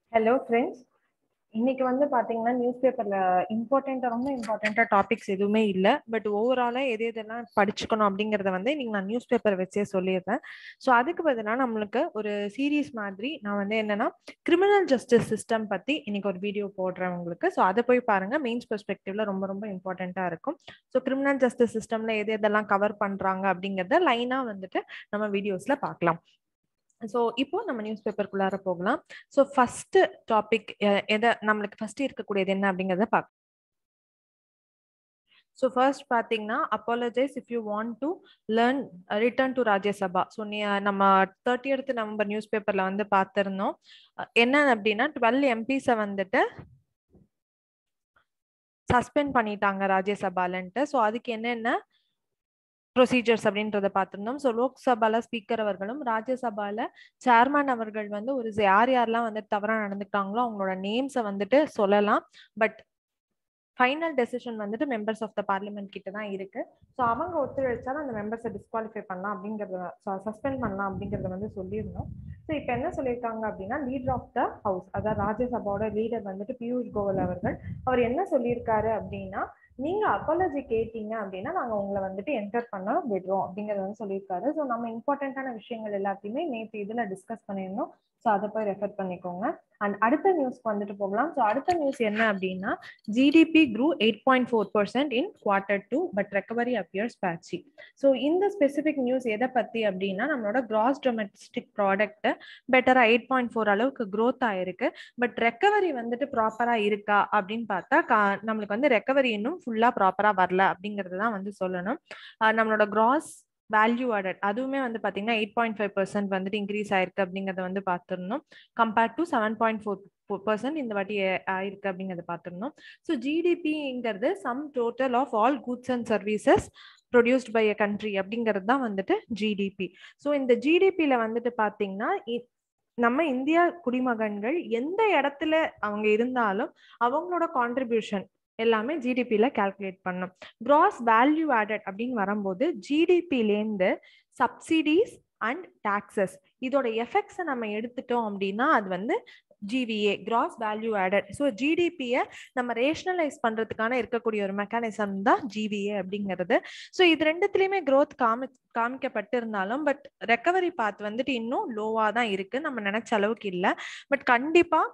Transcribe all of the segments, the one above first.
hello friends இன்னைக்கு வந்து பாத்தீங்கன்னா நியூஸ் பேப்பர்ல இம்பார்ட்டண்டா ரொம்ப இம்பார்ட்டண்டா டாபிக்ஸ் எதுவுமே இல்ல பட் ஓவராலா எது எதெல்லாம் படிச்சுக்கணும் அப்படிங்கறத வந்து இன்னைக்கு நான் நியூஸ் பேப்பர் வச்சே சொல்லிடுறேன் ஸோ அதுக்கு பதிலா நம்மளுக்கு ஒரு சீரீஸ் மாதிரி நான் வந்து என்னன்னா கிரிமினல் ஜஸ்டிஸ் சிஸ்டம் பத்தி இன்னைக்கு ஒரு வீடியோ போடுறேன் உங்களுக்கு ஸோ அதை போய் பாருங்க மெயின்ஸ் பெர்ஸ்பெக்டிவ்ல ரொம்ப ரொம்ப இம்பார்ட்டண்டா இருக்கும் ஸோ கிரிமினல் ஜஸ்டிஸ் சிஸ்டம்ல எது எதெல்லாம் கவர் பண்றாங்க அப்படிங்கறத லைனா வந்துட்டு நம்ம வீடியோஸ்ல பார்க்கலாம் ஸோ இப்போ நம்ம நியூஸ் பேப்பருக்குள்ளார போகலாம் ஸோ ஃபர்ஸ்ட் டாபிக் எதை நம்மளுக்கு ஃபர்ஸ்ட் இருக்கக்கூடியது என்ன அப்படிங்கிறத பார்க்க ஸோ ஃபர்ஸ்ட் பார்த்தீங்கன்னா apologise if you want to learn return to Rajya Sabha so நீ நம்ம தேர்ட்டி எடுத்து நவம்பர் நியூஸ் பேப்பரில் வந்து பார்த்துருந்தோம் என்ன அப்படின்னா டுவெல் எம்பிஸை வந்துட்டு சஸ்பெண்ட் பண்ணிட்டாங்க ராஜ்யசபாலன்ட்டு ஸோ அதுக்கு என்னென்ன ப்ரொசீஜர்ஸ் அப்படின்றத பார்த்துருந்தோம் ஸோ லோக்சபால ஸ்பீக்கர் அவர்களும் ராஜ்யசபால சேர்மன் அவர்கள் வந்து ஒரு யார் யாரெல்லாம் வந்து தவறாக நடந்துக்கிட்டாங்களோ அவங்களோட நேம்ஸை வந்துட்டு சொல்லலாம் பட் ஃபைனல் டெசிஷன் வந்துட்டு மெம்பர்ஸ் ஆஃப் த பார்லிமெண்ட் கிட்ட தான் இருக்கு ஸோ அவங்க ஒத்துழைச்சாலும் அந்த மெம்பர்ஸை டிஸ்குவாலிஃபை பண்ணலாம் அப்படிங்கிறத சஸ்பெண்ட் பண்ணலாம் அப்படிங்கிறத வந்து சொல்லியிருந்தோம் ஸோ இப்போ என்ன சொல்லியிருக்காங்க அப்படின்னா லீடர் ஆஃப் த ஹவுஸ் அதாவது ராஜ்யசபாவோட லீடர் வந்துட்டு பியூஷ் கோயல் அவர்கள் அவர் என்ன சொல்லியிருக்காரு அப்படின்னா நீங்க அப்பாலஜி கேட்டீங்க அப்படின்னா நாங்க உங்களை வந்துட்டு என்டர் பண்ண விடுறோம் அப்படிங்கறத வந்து சொல்லியிருக்காரு ஸோ நம்ம இம்பார்ட்டன்டான விஷயங்கள் எல்லாத்தையுமே நேற்று இதுல டிஸ்கஸ் பண்ணியிருந்தோம் ஸோ அதை போய் ரெஃபர் பண்ணிக்கோங்க அண்ட் அடுத்த நியூஸ்க்கு வந்துட்டு போகலாம் ஸோ அடுத்த நியூஸ் என்ன அப்படின்னா GDP grew eight point four percent in quarter two but recovery appears patchy so இந்த ஸ்பெசிஃபிக் நியூஸ் எதை பத்தி அப்படின்னா நம்மளோட கிராஸ் டொமெஸ்டிக் ப்ராடக்ட் பெட்டரா எயிட் பாயிண்ட் ஃபோர் அளவுக்கு க்ரோத் ஆயிருக்கு பட் ரெக்கவரி வந்துட்டு ப்ராப்பரா இருக்கா அப்படின்னு பார்த்தா நம்மளுக்கு வந்து ரெக்கவரி இன்னும் ஃபுல்லா ப்ராப்பரா வரல அப்படிங்கிறது தான் வந்து சொல்லணும் நம்மளோட கிராஸ் வேல்யூ ஆடட் அதுவுமே வந்து பார்த்தீங்கன்னா எயிட் பாயிண்ட் ஃபைவ் பர்சன்ட் வந்துட்டு இன்க்ரீஸ் ஆயிருக்கு அப்படிங்கிறத வந்து பார்த்துருந்தோம் compared to seven point four percent இந்த வாட்டி ஆயிருக்கு அப்படிங்கிறத பார்த்துருந்தோம் ஸோ ஜிடிபிங்கிறது sum total of all goods and services produced by a country அப்படிங்கிறது தான் வந்துட்டு ஜிடிபி ஸோ இந்த ஜிடிபியில் வந்துட்டு பார்த்தீங்கன்னா நம்ம இந்தியா குடிமகன்கள் எந்த இடத்துல அவங்க இருந்தாலும் அவங்களோட கான்ட்ரிபியூஷன் எல்லாமே ஜிடிபியில கால்குலேட் பண்ணும் கிராஸ் வேல்யூ ஆடட் அப்படின்னு வரும்போது ஜிடிபிலேருந்து சப்சிடிஸ் அண்ட் டாக்ஸஸ் இதோட எஃபெக்ட்ஸை நம்ம எடுத்துட்டோம் அப்படின்னா அது வந்து GVA gross value added so ஜிடிபியை நம்ம ரேஷனலைஸ் பண்ணுறதுக்கான இருக்கக்கூடிய ஒரு மெக்கானிசம் தான் ஜிவிஏ அப்படிங்கிறது ஸோ இது ரெண்டுத்துலேயுமே க்ரோத் காமி காமிக்கப்பட்டிருந்தாலும் பட் ரெக்கவரி பாத் வந்துட்டு இன்னும் லோவாக தான் இருக்குது நம்ம நினச்ச அளவுக்கு இல்லை பட் கண்டிப்பாக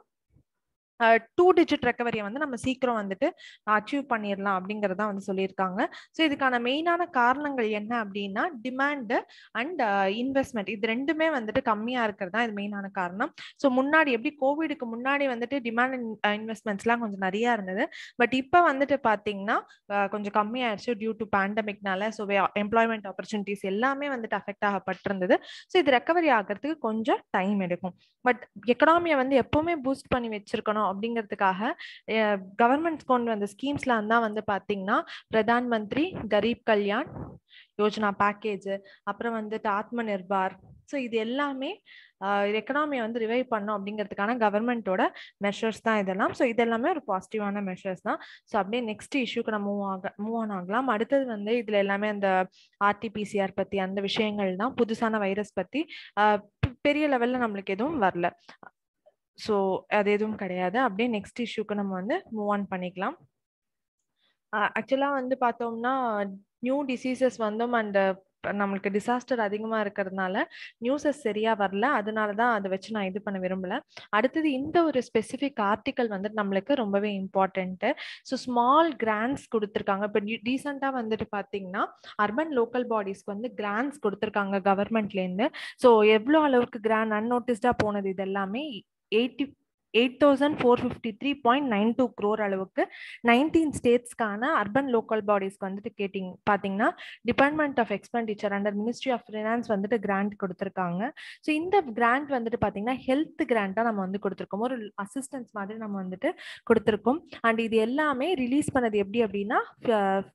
டூ டிஜிட் ரெக்கவரியை வந்து நம்ம சீக்கிரம் வந்துட்டு அச்சீவ் பண்ணிடலாம் அப்படிங்கிறத வந்து சொல்லியிருக்காங்க ஸோ இதுக்கான மெயினான காரணங்கள் என்ன அப்படின்னா டிமாண்டு அண்ட் இன்வெஸ்ட்மெண்ட் இது ரெண்டுமே வந்துட்டு கம்மியாக இருக்கிறது தான் இது மெயினான காரணம் ஸோ முன்னாடி எப்படி கோவிடுக்கு முன்னாடி வந்துட்டு டிமாண்ட் இன்வெஸ்ட்மெண்ட்ஸ்லாம் கொஞ்சம் நிறையா இருந்தது பட் இப்போ வந்துட்டு பார்த்தீங்கன்னா கொஞ்சம் கம்மியாயிடுச்சு டியூ டு பேண்டமிக்னால ஸோ எம்ப்ளாய்மெண்ட் ஆப்பர்ச்சுனிட்டிஸ் எல்லாமே வந்துட்டு அஃபெக்ட் ஆகப்பட்டிருந்தது ஸோ இது ரெக்கவரி ஆகிறதுக்கு கொஞ்சம் டைம் எடுக்கும் பட் எக்கனாமியை வந்து எப்பவுமே பூஸ்ட் பண்ணி வச்சிருக்கணும் அப்படிங்கிறதுக்காக கவர்மெண்ட் கொண்டு வந்த ஸ்கீம்ஸ்ல தான் வந்து பாத்தீங்கன்னா பிரதான் மந்திரி கரீப் கல்யாண் யோஜனா பேக்கேஜ் அப்புறம் வந்துட்டு ஆத்ம நிர்பார் ஸோ இது எல்லாமே எக்கனாமியை வந்து ரிவைவ் பண்ணும் அப்படிங்கிறதுக்கான கவர்மெண்ட்டோட மெஷர்ஸ் தான் இதெல்லாம் ஸோ இதெல்லாமே ஒரு பாசிட்டிவான மெஷர்ஸ் தான் ஸோ அப்படியே நெக்ஸ்ட் இஷ்யூக்கு நம்ம மூவ் ஆக மூவ் ஆன் ஆகலாம் அடுத்தது வந்து இதில் எல்லாமே அந்த ஆர்டிபிசிஆர் பற்றி அந்த விஷயங்கள் தான் புதுசான வைரஸ் பற்றி பெரிய லெவலில் நம்மளுக்கு எதுவும் வரல ஸோ அது எதுவும் கிடையாது அப்படியே நெக்ஸ்ட் இஷ்யூக்கு நம்ம வந்து மூவ் ஆன் பண்ணிக்கலாம் ஆக்சுவலாக வந்து பார்த்தோம்னா நியூ டிசீசஸ் வந்தும் அண்ட் நம்மளுக்கு டிசாஸ்டர் அதிகமாக இருக்கிறதுனால நியூஸஸ் சரியாக வரல அதனால தான் அதை வச்சு நான் இது பண்ண விரும்பல அடுத்தது இந்த ஒரு ஸ்பெசிஃபிக் ஆர்டிக்கல் வந்துட்டு நம்மளுக்கு ரொம்பவே இம்பார்ட்டன்ட்டு ஸோ ஸ்மால் கிராண்ட்ஸ் கொடுத்துருக்காங்க இப்போ ரீசெண்டாக வந்துட்டு பார்த்தீங்கன்னா அர்பன் லோக்கல் பாடிஸ்க்கு வந்து கிராண்ட்ஸ் கொடுத்துருக்காங்க கவர்மெண்ட்லேருந்து ஸோ எவ்வளோ அளவுக்கு கிராண்ட் அன்னோட்டிஸ்டாக போனது இது எல்லாமே eighty eight thousand four fifty three point nine two crore அளவுக்கு நைன்டீன் ஸ்டேட்ஸ்க்கான அர்பன் லோக்கல் பாடிஸ்க்கு வந்துட்டு கேட்டிங் பார்த்தீங்கன்னா department of expenditure under ministry of finance வந்துட்டு கிராண்ட் கொடுத்துருக்காங்க ஸோ இந்த கிராண்ட் வந்துட்டு பார்த்தீங்கன்னா ஹெல்த் கிராண்டாக நம்ம வந்து கொடுத்துருக்கோம் ஒரு அசிஸ்டன்ஸ் மாதிரி நம்ம வந்துட்டு கொடுத்துருக்கோம் அண்ட் இது எல்லாமே ரிலீஸ் பண்ணது எப்படி அப்படின்னா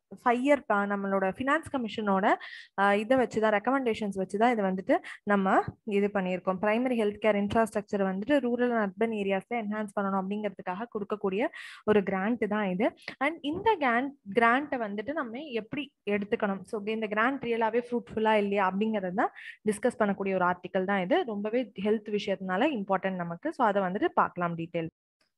ஃபைவ் இயர் நம்மளோட ஃபினான்ஸ் கமிஷனோட இதை வச்சு தான் ரெக்கமெண்டேஷன்ஸ் வச்சு தான் இதை வந்துட்டு நம்ம இது பண்ணியிருக்கோம் பிரைமரி ஹெல்த் கேர் இன்ஃப்ராஸ்ட்ரக்சர் வந்துட்டு ரூரல் அண்ட் அர்பன் ஏரியாஸில் என்ஹான்ஸ் பண்ணணும் அப்படிங்கிறதுக்காக கொடுக்கக்கூடிய ஒரு கிராண்ட் தான் இது அண்ட் இந்த கிராண்ட் கிராண்ட்டை வந்துட்டு நம்ம எப்படி எடுத்துக்கணும் ஸோ இந்த கிராண்ட் ரியலாகவே ஃப்ரூட்ஃபுல்லாக இல்லையா அப்படிங்கிறது தான் டிஸ்கஸ் பண்ணக்கூடிய ஒரு ஆர்டிக்கல் தான் இது ரொம்பவே ஹெல்த் விஷயத்தினால இம்பார்ட்டன்ட் நமக்கு ஸோ அதை வந்துட்டு பார்க்கலாம் டீட்டெயில்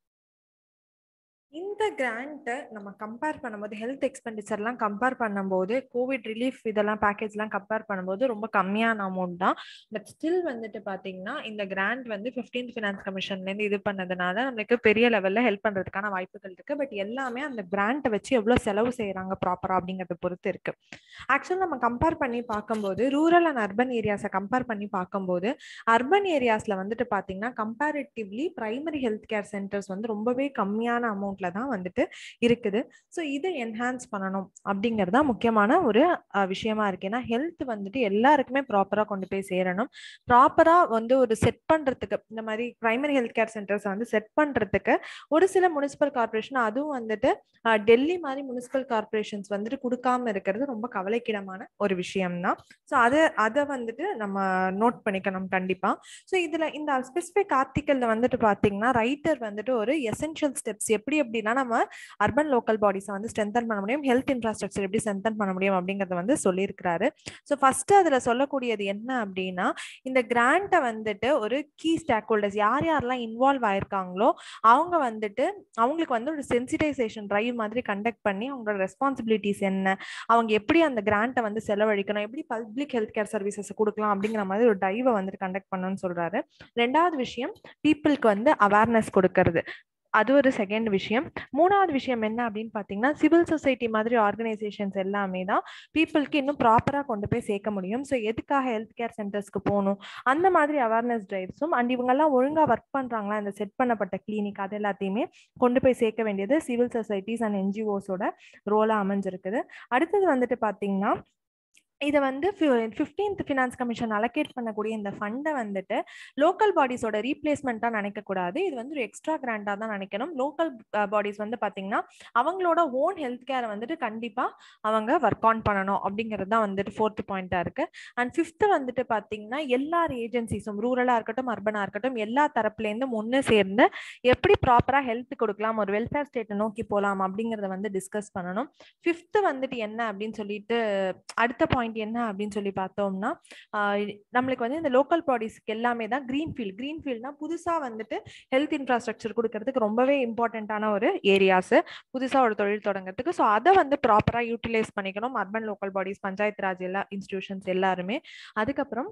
இந்த கிராண்ட்டை நம்ம கம்பேர் பண்ணும்போது ஹெல்த் எக்ஸ்பெண்டிச்சர்லாம் கம்பேர் பண்ணும்போது கோவிட் ரிலீஃப் இதெல்லாம் பேக்கேஜ்லாம் கம்பேர் பண்ணும்போது ரொம்ப கம்மியான அமௌண்ட் தான் பட் ஸ்டில் வந்துட்டு பார்த்தீங்கன்னா இந்த கிராண்ட் வந்து ஃபிஃப்டீன்த் ஃபினான்ஸ் கமிஷன்லேருந்து இது பண்ணதுனால நம்மளுக்கு பெரிய லெவலில் ஹெல்ப் பண்ணுறதுக்கான வாய்ப்புகள் இருக்குது பட் எல்லாமே அந்த கிராண்ட்டை வச்சு எவ்வளோ செலவு செய்கிறாங்க ப்ராப்பராக அப்படிங்கிறத பொறுத்து இருக்குது ஆக்சுவலாக நம்ம கம்பேர் பண்ணி பார்க்கும்போது ரூரல் அண்ட் அர்பன் ஏரியாஸை கம்பேர் பண்ணி பார்க்கும்போது அர்பன் ஏரியாஸில் வந்துட்டு பார்த்தீங்கன்னா comparatively primary health care centres வந்து ரொம்பவே கம்மியான அமௌண்ட் தான் வந்துட்டு இருக்குது ஸோ இதை என்ஹான்ஸ் பண்ணணும் அப்படிங்கிறது தான் முக்கியமான ஒரு விஷயமா இருக்கு ஏன்னா ஹெல்த் வந்துட்டு எல்லாருக்குமே ப்ராப்பராக கொண்டு போய் சேரணும் ப்ராப்பராக வந்து ஒரு செட் பண்ணுறதுக்கு இந்த மாதிரி பிரைமரி ஹெல்த் கேர் சென்டர்ஸ் வந்து செட் பண்ணுறதுக்கு ஒரு சில முனிசிபல் கார்பரேஷன் அதுவும் வந்துட்டு டெல்லி மாதிரி முனிசிபல் கார்பரேஷன்ஸ் வந்துட்டு கொடுக்காம இருக்கிறது ரொம்ப கவலைக்கிடமான ஒரு விஷயம் தான் ஸோ அதை அதை வந்துட்டு நம்ம நோட் பண்ணிக்கணும் கண்டிப்பாக ஸோ இதில் இந்த ஸ்பெசிஃபிக் ஆர்டிக்கலில் வந்துட்டு பார்த்தீங்கன்னா ரைட்டர் வந்துட்டு ஒரு எசென்ஷியல் ஸ்டெப்ஸ் எப்படி எப்படின்னா நம்ம அர்பன் லோக்கல் பாடிஸை வந்து ஸ்ட்ரென்தன் பண்ண முடியும் ஹெல்த் இன்ஃப்ராஸ்ட்ரக்சர் எப்படி ஸ்ட்ரென்தன் பண்ண முடியும் அப்படிங்கறத வந்து சொல்லியிருக்கிறாரு ஸோ ஃபர்ஸ்ட் அதுல சொல்லக்கூடியது என்ன அப்படின்னா இந்த கிராண்ட்டை வந்துட்டு ஒரு கீ ஸ்டாக் ஹோல்டர்ஸ் யார் யாரெல்லாம் இன்வால்வ் ஆயிருக்காங்களோ அவங்க வந்துட்டு அவங்களுக்கு வந்து ஒரு சென்சிடைசேஷன் ட்ரைவ் மாதிரி கண்டக்ட் பண்ணி அவங்களோட ரெஸ்பான்சிபிலிட்டிஸ் என்ன அவங்க எப்படி அந்த கிராண்ட்டை வந்து செலவழிக்கணும் எப்படி பப்ளிக் ஹெல்த் கேர் சர்வீசஸ் கொடுக்கலாம் அப்படிங்கிற மாதிரி ஒரு டைவை வந்துட்டு கண்டக்ட் பண்ணணும்னு சொல்றாரு ரெண்டாவது விஷயம் பீப்புளுக்கு வந்து அவேர்னஸ் கொடுக்கறது அது ஒரு செகண்ட் விஷயம் மூணாவது விஷயம் என்ன அப்படின்னு பார்த்தீங்கன்னா சிவில் சொசைட்டி மாதிரி ஆர்கனைசேஷன்ஸ் எல்லாமே தான் பீப்புளுக்கு இன்னும் ப்ராப்பராக கொண்டு போய் சேர்க்க முடியும் ஸோ எதுக்காக ஹெல்த் கேர் சென்டர்ஸ்க்கு போகணும் அந்த மாதிரி அவேர்னஸ் ட்ரைவ்ஸும் அண்ட் இவங்கெல்லாம் ஒழுங்காக ஒர்க் பண்ணுறாங்களா இந்த செட் பண்ணப்பட்ட கிளினிக் அது எல்லாத்தையுமே கொண்டு போய் சேர்க்க வேண்டியது சிவில் சொசைட்டிஸ் அண்ட் என்ஜிஓஸோட ரோலாக அமைஞ்சிருக்குது அடுத்தது வந்துட்டு பார்த்தீங்கன்னா இதை வந்து ஃபிஃப்டீன்த் ஃபினான்ஸ் கமிஷன் அலோகேட் பண்ணக்கூடிய இந்த ஃபண்டை வந்துட்டு லோக்கல் பாடிஸோட ரீப்ளேஸ்மெண்ட்டாக நினைக்கக்கூடாது இது வந்து ஒரு எக்ஸ்ட்ரா கிராண்டாக தான் நினைக்கணும் லோக்கல் பாடிஸ் வந்து பார்த்தீங்கன்னா அவங்களோட ஓன் ஹெல்த் கேரை வந்துட்டு கண்டிப்பாக அவங்க ஒர்க் ஆன் பண்ணணும் அப்படிங்கிறது தான் வந்துட்டு ஃபோர்த் பாயிண்ட்டாக இருக்கு அண்ட் ஃபிஃப்த்து வந்துட்டு பார்த்தீங்கன்னா எல்லா ஏஜென்சிஸும் ரூரலாக இருக்கட்டும் அர்பனாக இருக்கட்டும் எல்லா தரப்புலேருந்தும் ஒன்று சேர்ந்து எப்படி ப்ராப்பராக ஹெல்த் கொடுக்கலாம் ஒரு வெல்ஃபேர் ஸ்டேட்டை நோக்கி போகலாம் அப்படிங்கிறத வந்து டிஸ்கஸ் பண்ணணும் ஃபிஃப்த்து வந்துட்டு என்ன அப்படின்னு சொல்லிட்டு அடுத்த பாயிண்ட் பாயிண்ட் என்ன அப்படின்னு சொல்லி பார்த்தோம்னா நம்மளுக்கு வந்து இந்த லோக்கல் பாடிஸ்க்கு எல்லாமே தான் கிரீன் ஃபீல்ட் கிரீன் ஃபீல்ட்னா புதுசாக வந்துட்டு ஹெல்த் இன்ஃப்ராஸ்ட்ரக்சர் கொடுக்கறதுக்கு ரொம்பவே இம்பார்ட்டண்ட்டான ஒரு ஏரியாஸ் புதுசாக ஒரு தொழில் தொடங்குறதுக்கு ஸோ அதை வந்து ப்ராப்பராக யூட்டிலைஸ் பண்ணிக்கணும் urban local bodies panchayat Raj எல்லா இன்ஸ்டிடியூஷன்ஸ் எல்லாருமே அதுக்கப்புறம்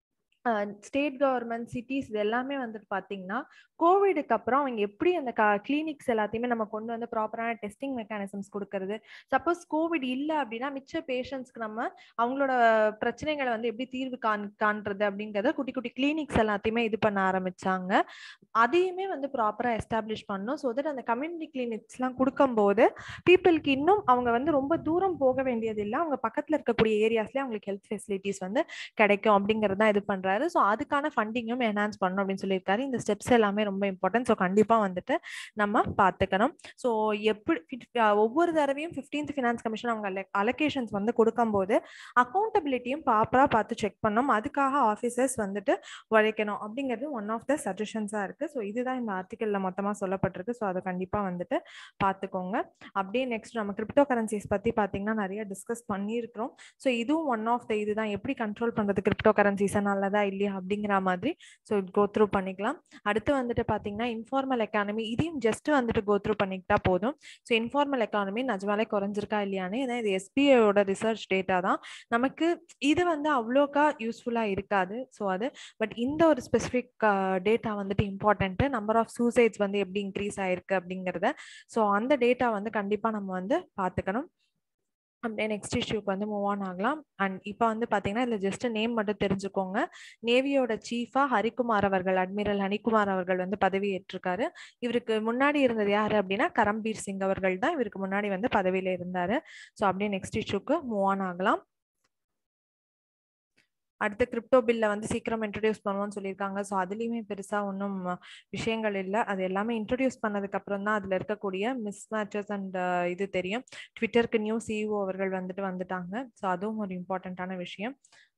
ஸ்டேட் கவர்மெண்ட் சிட்டிஸ் இது எல்லாமே வந்துட்டு பார்த்தீங்கன்னா கோவிடுக்கு அப்புறம் அவங்க எப்படி அந்த கிளினிக்ஸ் எல்லாத்தையுமே நம்ம கொண்டு வந்து ப்ராப்பரான டெஸ்டிங் மெக்கானிசம்ஸ் கொடுக்கறது சப்போஸ் கோவிட் இல்லை அப்படின்னா மிச்ச பேஷண்ட்ஸ்க்கு நம்ம அவங்களோட பிரச்சனைகளை வந்து எப்படி தீர்வு காண் காண்றது அப்படிங்கிறத குட்டி குட்டி கிளினிக்ஸ் எல்லாத்தையுமே இது பண்ண ஆரம்பிச்சாங்க அதையுமே வந்து ப்ராப்பராக எஸ்டாப்ளிஷ் பண்ணணும் ஸோ தட் அந்த கம்யூனிட்டி கிளினிக்ஸ்லாம் கொடுக்கும்போது பீப்புளுக்கு இன்னும் அவங்க வந்து ரொம்ப தூரம் போக வேண்டியது இல்லை அவங்க பக்கத்தில் இருக்கக்கூடிய ஏரியாஸ்லேயே அவங்களுக்கு ஹெல்த் ஃபெசிலிட்டிஸ் வந்து கிடைக்கும் அப்படிங்கிறது தான் இது பண்ணுறாரு ஸோ அதுக்கான ஃபண்டிங்கும் என்ஹான்ஸ் பண்ணணும் அப்படின்னு சொல்லியிருக்காரு இந்த ஸ்டெப்ஸ் எல்லாமே ரொம்ப இம்பார்ட்டன்ட் ஸோ கண்டிப்பாக வந்துட்டு நம்ம பார்த்துக்கணும் ஸோ எப்படி ஒவ்வொரு தடவையும் ஃபிஃப்டீன்த் ஃபினான்ஸ் கமிஷன் அவங்க அலோகேஷன்ஸ் வந்து கொடுக்கும்போது அக்கௌண்டபிலிட்டியும் ப்ராப்பராக பார்த்து செக் பண்ணணும் அதுக்காக ஆஃபீஸர்ஸ் வந்துட்டு உழைக்கணும் அப்படிங்கிறது ஒன் ஆஃப் த சஜஷன்ஸாக இருக்குது ஸோ இதுதான் இந்த ஆர்டிக்கலில் மொத்தமாக சொல்லப்பட்டிருக்கு ஸோ அதை கண்டிப்பாக வந்துட்டு பார்த்துக்கோங்க அப்படியே நெக்ஸ்ட் நம்ம கிரிப்டோ கரன்சிஸ் பற்றி பார்த்தீங்கன்னா நிறைய டிஸ்கஸ் பண்ணியிருக்கிறோம் ஸோ இதுவும் ஒன் ஆஃப் த இதுதான் எப்படி கண்ட்ரோல் பண்ணுறது கிரிப்டோ கரன்சிஸை நல்லதா இல்லையா அப்படிங்கிற மாதிரி ஸோ கோ த்ரூ பண்ணிக்கலாம் அடுத்து வந்துட்டு பார்த்தீங்கன்னா இன்ஃபார்மல் எக்கானமி இதையும் ஜஸ்ட் வந்துட்டு கோ த்ரூ பண்ணிக்கிட்டா போதும் ஸோ இன்ஃபார்மல் எக்கானமி நிஜமாலே குறைஞ்சிருக்கா இல்லையான்னு ஏன்னா இது எஸ்பிஐயோட ரிசர்ச் டேட்டா தான் நமக்கு இது வந்து அவ்வளோக்கா யூஸ்ஃபுல்லாக இருக்காது ஸோ அது பட் இந்த ஒரு ஸ்பெசிஃபிக் டேட்டா வந்துட்டு இம்பார்ட்டன்ட்டு நம்பர் ஆஃப் சூசைட்ஸ் வந்து எப்படி இன்க்ரீஸ் ஆயிருக்கு அப்படிங்கிறத ஸோ அந்த டேட்டா வந்து கண்டிப்பாக நம்ம வந்து பார்த்துக்கணும் அப்படியே நெக்ஸ்ட் இஷ்யூக்கு வந்து மூவ் ஆன் ஆகலாம் அண்ட் இப்போ வந்து பார்த்தீங்கன்னா இதில் ஜஸ்ட் நேம் மட்டும் தெரிஞ்சுக்கோங்க நேவியோட சீஃபா ஹரிகுமார் அவர்கள் அட்மிரல் ஹரிகுமார் அவர்கள் வந்து பதவி ஏற்றிருக்காரு இவருக்கு முன்னாடி இருந்தது யாரு அப்படின்னா கரம்பீர் சிங் அவர்கள் தான் இவருக்கு முன்னாடி வந்து பதவியில இருந்தாரு ஸோ அப்படியே நெக்ஸ்ட் இஷ்யூக்கு மூவ் ஆன் ஆகலாம் அடுத்து கிரிப்டோ பில்ல வந்து சீக்கிரம் இன்ட்ரடியூஸ் பண்ணுவோம்னு சொல்லியிருக்காங்க ஸோ அதுலேயுமே பெருசாக ஒன்றும் விஷயங்கள் இல்லை அது எல்லாமே இன்ட்ரடியூஸ் பண்ணதுக்கு அப்புறம் தான் அதில் இருக்கக்கூடிய மிஸ் மேட்சஸ் அண்ட் இது தெரியும் ட்விட்டருக்கு நியூ சிஇஓ அவர்கள் வந்துட்டு வந்துட்டாங்க ஸோ அதுவும் ஒரு இம்பார்ட்டண்ட்டான விஷயம்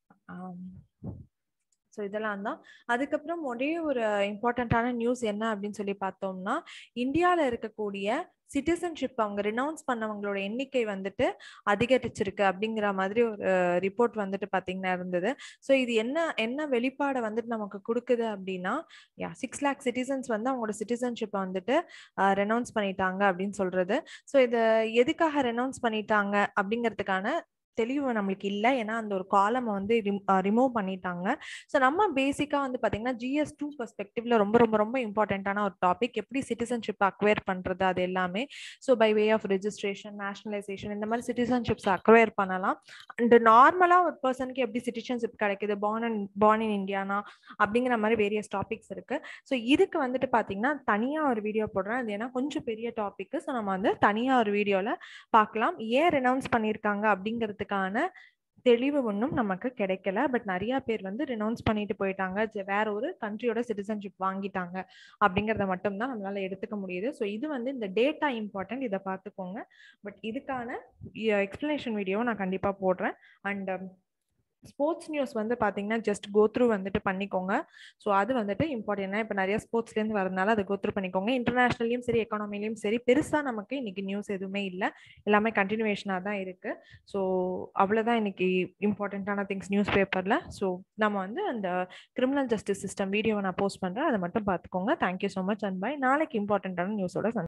ஸோ இதெல்லாம் தான் அதுக்கப்புறம் ஒரே ஒரு இம்பார்ட்டண்ட்டான நியூஸ் என்ன அப்படின்னு சொல்லி பார்த்தோம்னா இந்தியாவில் இருக்கக்கூடிய சிட்டிசன்ஷிப் அவங்க ரினவுன்ஸ் பண்ணவங்களோட எண்ணிக்கை வந்துட்டு அதிகரிச்சிருக்கு அப்படிங்கிற மாதிரி ஒரு ரிப்போர்ட் வந்துட்டு பார்த்தீங்கன்னா இருந்தது ஸோ இது என்ன என்ன வெளிப்பாடை வந்துட்டு நமக்கு கொடுக்குது அப்படின்னா யா சிக்ஸ் லேக் சிட்டிசன்ஸ் வந்து அவங்களோட சிட்டிசன்ஷிப்பை வந்துட்டு ரெனவுன்ஸ் பண்ணிட்டாங்க அப்படின்னு சொல்றது ஸோ இதை எதுக்காக ரெனவுன்ஸ் பண்ணிட்டாங்க அப்படிங்கிறதுக்கான தெளிவு நம்மளுக்கு இல்லை ஏன்னா அந்த ஒரு காலமை வந்து ரிமூவ் பண்ணிட்டாங்க ஸோ நம்ம பேசிக்காக வந்து பார்த்தீங்கன்னா ஜிஎஸ் டூ பர்ஸ்பெக்டிவ்ல ரொம்ப ரொம்ப ரொம்ப இம்பார்ட்டண்ட்டான ஒரு டாபிக் எப்படி சிட்டிசன்ஷிப் அக்வயர் பண்ணுறது அது எல்லாமே so by way of registration nationalisation இந்த மாதிரி சிட்டிசன்ஷிப்ஸ் அக்வயர் பண்ணலாம் அண்ட் நார்மலாக ஒரு பர்சனுக்கு எப்படி சிட்டிசன்ஷிப் கிடைக்குது பார்ன் அண்ட் பார்ன் இன் இந்தியானா அப்படிங்கிற மாதிரி வேரியஸ் டாபிக்ஸ் இருக்கு ஸோ இதுக்கு வந்துட்டு பார்த்தீங்கன்னா தனியாக ஒரு வீடியோ போடுறேன் அது ஏன்னா கொஞ்சம் பெரிய டாபிக் ஸோ நம்ம வந்து தனியாக ஒரு வீடியோவில் பார்க்கலாம் ஏன் ரெனவுன்ஸ் பண்ணியிருக்காங்க அப்படிங்கிறதுக்கு அதுக்கான தெளிவு ஒன்றும் நமக்கு கிடைக்கல பட் நிறைய பேர் வந்து ரினவுன்ஸ் பண்ணிட்டு போயிட்டாங்க வேற ஒரு கண்ட்ரியோட சிட்டிசன்ஷிப் வாங்கிட்டாங்க அப்படிங்கிறத மட்டும் தான் நம்மளால எடுத்துக்க முடியுது ஸோ இது வந்து இந்த டேட்டா இம்பார்ட்டன்ட் இதை பார்த்துக்கோங்க பட் இதுக்கான எக்ஸ்பிளனேஷன் வீடியோவை நான் கண்டிப்பாக போடுறேன் அண்ட் ஸ்போர்ட்ஸ் நியூஸ் வந்து பார்த்தீங்கன்னா ஜஸ்ட் கோத்ரூ வந்துட்டு பண்ணிக்கோங்க ஸோ அது வந்துட்டு இம்பார்ட்டன்ட் இப்போ நிறைய ஸ்போர்ட்ஸ்லேருந்து வரதுனால அதை கோத்ரூ பண்ணிக்கோங்க இன்டர்நேஷ்னல்லையும் சரி எக்கானமிலையும் சரி பெருசாக நமக்கு இன்னைக்கு நியூஸ் எதுவுமே இல்லை எல்லாமே கண்டினியூவேஷனாக தான் இருக்குது ஸோ அவ்வளோதான் இன்னைக்கு இம்பார்ட்டண்ட்டான திங்ஸ் நியூஸ் பேப்பரில் ஸோ நம்ம வந்து அந்த கிரிமினல் ஜஸ்டிஸ் சிஸ்டம் வீடியோவை நான் போஸ்ட் பண்ணுறேன் அதை மட்டும் பார்த்துக்கோங்க thank you so much and bye நாளைக்கு இம்பார்ட்டண்ட்டான நியூஸோட